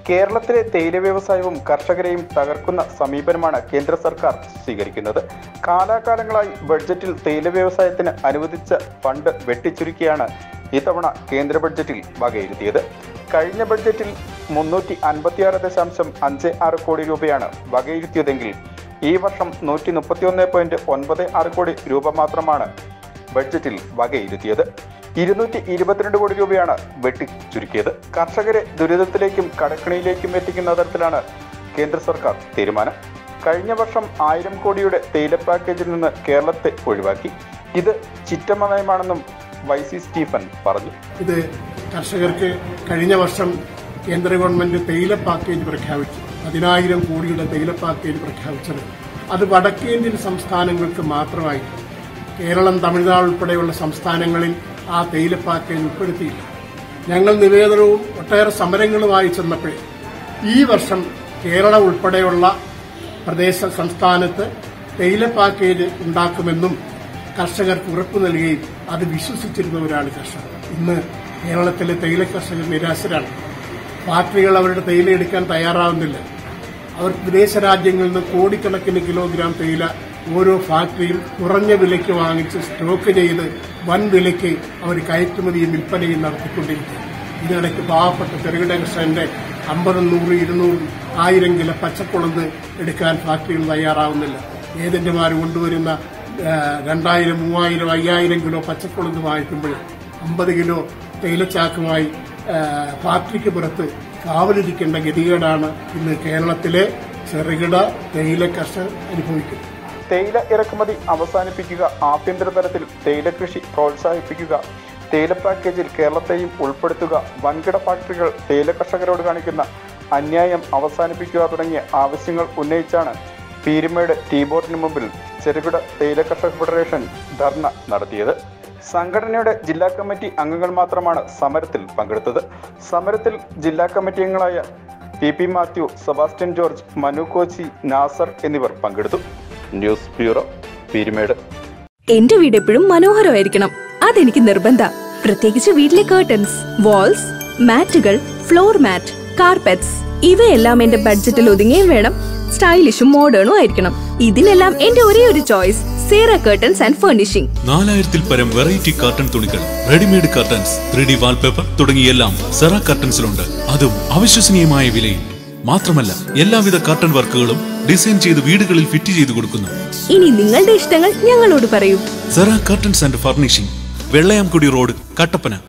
കേരളത്തിലെ തേയില വ്യവസായവും കർഷകരെയും തകർക്കുന്ന സമീപനമാണ് കേന്ദ്ര സർക്കാർ സ്വീകരിക്കുന്നത് കാലാകാലങ്ങളായി ബഡ്ജറ്റിൽ തേയില വ്യവസായത്തിന് അനുവദിച്ച ഫണ്ട് വെട്ടിച്ചുരുക്കിയാണ് ഇത്തവണ കേന്ദ്ര ബഡ്ജറ്റിൽ വകയിരുത്തിയത് കഴിഞ്ഞ ബഡ്ജറ്റിൽ മുന്നൂറ്റി അൻപത്തിയാറ് ദശാംശം അഞ്ച് ആറ് കോടി രൂപയാണ് വകയിരുത്തിയതെങ്കിൽ ഈ വർഷം നൂറ്റി മുപ്പത്തിയൊന്ന് പോയിന്റ് ഒൻപത് ആറ് കോടി രൂപ മാത്രമാണ് ബഡ്ജറ്റിൽ വകയിരുത്തിയത് ഇരുന്നൂറ്റി ഇരുപത്തിരണ്ട് കോടി രൂപയാണ് വെട്ടി ചുരുക്കിയത് കർഷകരെ ദുരിതത്തിലേക്കും കടക്കണിയിലേക്കും എത്തിക്കുന്ന തരത്തിലാണ് കേന്ദ്ര സർക്കാർ തീരുമാനം കഴിഞ്ഞ വർഷം ആയിരം കോടിയുടെ തേയില പാക്കേജിൽ നിന്ന് കേരളത്തെ ഒഴിവാക്കി ഇത് ചിറ്റമ്മ നയമാണെന്നും വൈ സി സ്റ്റീഫൻ പറഞ്ഞു ഇത് കർഷകർക്ക് കഴിഞ്ഞ വർഷം കേന്ദ്ര ഗവൺമെന്റ് തേയില പാക്കേജ് പ്രഖ്യാപിച്ചു പതിനായിരം കോടിയുടെ തേയില പാക്കേജ് പ്രഖ്യാപിച്ചത് അത് വടക്കേന്ത്യൻ സംസ്ഥാനങ്ങൾക്ക് മാത്രമായി കേരളം തമിഴ്നാട് ഉൾപ്പെടെയുള്ള സംസ്ഥാനങ്ങളിൽ ആ തേയില പാക്കേജ് ഉൾപ്പെടുത്തിയില്ല ഞങ്ങൾ നിവേദനവും ഒട്ടേറെ സമരങ്ങളുമായി ചെന്നപ്പോഴേ ഈ വർഷം കേരളം ഉൾപ്പെടെയുള്ള പ്രദേശ സംസ്ഥാനത്ത് തേയില പാക്കേജ് ഉണ്ടാക്കുമെന്നും കർഷകർക്ക് ഉറപ്പു നൽകുകയും അത് വിശ്വസിച്ചിരുന്നവരാണ് കർഷകർ ഇന്ന് കേരളത്തിലെ തേയില കർഷകർ നിരാശരാണ് ഫാക്ടറികൾ അവരുടെ തേയില എടുക്കാൻ തയ്യാറാവുന്നില്ല അവർ വിദേശ രാജ്യങ്ങളിൽ നിന്ന് കോടിക്കണക്കിന് കിലോഗ്രാം തേയില ഓരോ ഫാക്ടറിയും കുറഞ്ഞ വിലയ്ക്ക് വാങ്ങിച്ച് സ്റ്റോക്ക് ചെയ്ത് വൻ വിലയ്ക്ക് അവർ കയറ്റുമതിയും വിൽപ്പനയും നടത്തിക്കൊണ്ടിരിക്കുന്നു ഇതിനിടയ്ക്ക് പാവപ്പെട്ട ചെറുകിട കർഷകന്റെ അമ്പതും നൂറ് ഇരുന്നൂറും ആയിരം കിലോ പച്ചക്കുളന്ന് എടുക്കാൻ ഫാക്ടറികൾ തയ്യാറാവുന്നില്ല ഏജന്റുമാർ കൊണ്ടുവരുന്ന ആ, രണ്ടായിരം മൂവായിരം അയ്യായിരം കിലോ പച്ചക്കുളന്ന് വാങ്ങിക്കുമ്പോൾ അമ്പത് കിലോ തേയിലച്ചാക്കുമായി ആ, ഫാക്ടറിക്ക് പുറത്ത് കാവലിരിക്കേണ്ട ഗതികേടാണ് ഇന്ന് കേരളത്തിലെ ചെറുകിട തേയില കർഷകർ അനുഭവിക്കുന്നത് തേയില ഇറക്കുമതി അവസാനിപ്പിക്കുക ആഭ്യന്തര തലത്തിൽ തേയില കൃഷി പ്രോത്സാഹിപ്പിക്കുക തേയില പാക്കേജിൽ കേരളത്തെയും ഉൾപ്പെടുത്തുക വൻകിട ഫാക്ടറികൾ തേയില കർഷകരോട് കാണിക്കുന്ന അന്യായം അവസാനിപ്പിക്കുക തുടങ്ങിയ ആവശ്യങ്ങൾ ഉന്നയിച്ചാണ് പീരുമേട് ടീ ബോർഡിന് മുമ്പിൽ ചെറുകിട തേയില കർഷക ഫെഡറേഷൻ ധർണ നടത്തിയത് സംഘടനയുടെ ജില്ലാ കമ്മിറ്റി അംഗങ്ങൾ മാത്രമാണ് സമരത്തിൽ പങ്കെടുത്തത് സമരത്തിൽ ജില്ലാ കമ്മിറ്റി അംഗങ്ങളായ പി പി മാത്യു സെബാസ്റ്റ്യൻ ജോർജ് മനു കോച്ചി നാസർ എന്നിവർ പങ്കെടുത്തു ന്യൂസ് ബ്യൂറോ പീരുമേട് എന്റെ വീട് എപ്പോഴും മനോഹരമായിരിക്കണം അതെനിക്ക് നിർബന്ധ പ്രത്യേകിച്ച് വീട്ടിലെ കേർട്ടൻസ് വാൾസ് മാറ്റുകൾ ഫ്ലോർ മാറ്റ് കാർപ്പറ്റ്സ് ഇവയെല്ലാം എന്റെ ബഡ്ജറ്റിൽ ഒതുങ്ങുകയും വേണം സ്റ്റൈലിഷും മോഡേണും ആയിരിക്കണം ഇതിനെല്ലാം എന്റെ ഒരേ ഒരു choice Zera curtains and furnishing നാലായിരത്തിൽ പരം വെറൈറ്റി കാർട്ടൺ തുണികൾ readymade curtains three D wallpaper തുടങ്ങിയെല്ലാം സെറ കർട്ടൻസിലുണ്ട് അതും അവിശ്വസനീയമായ വിലയിൽ മാത്രമല്ല എല്ലാവിധ കർട്ടൺ വർക്കുകളും ഡിസൈൻ ചെയ്ത് വീടുകളിൽ ഫിറ്റ് ചെയ്ത് കൊടുക്കുന്നു ഇനി നിങ്ങളുടെ ഇഷ്ടങ്ങൾ ഞങ്ങളോട് പറയൂ Zera curtains and furnishing Vellayamkudy road Kattappana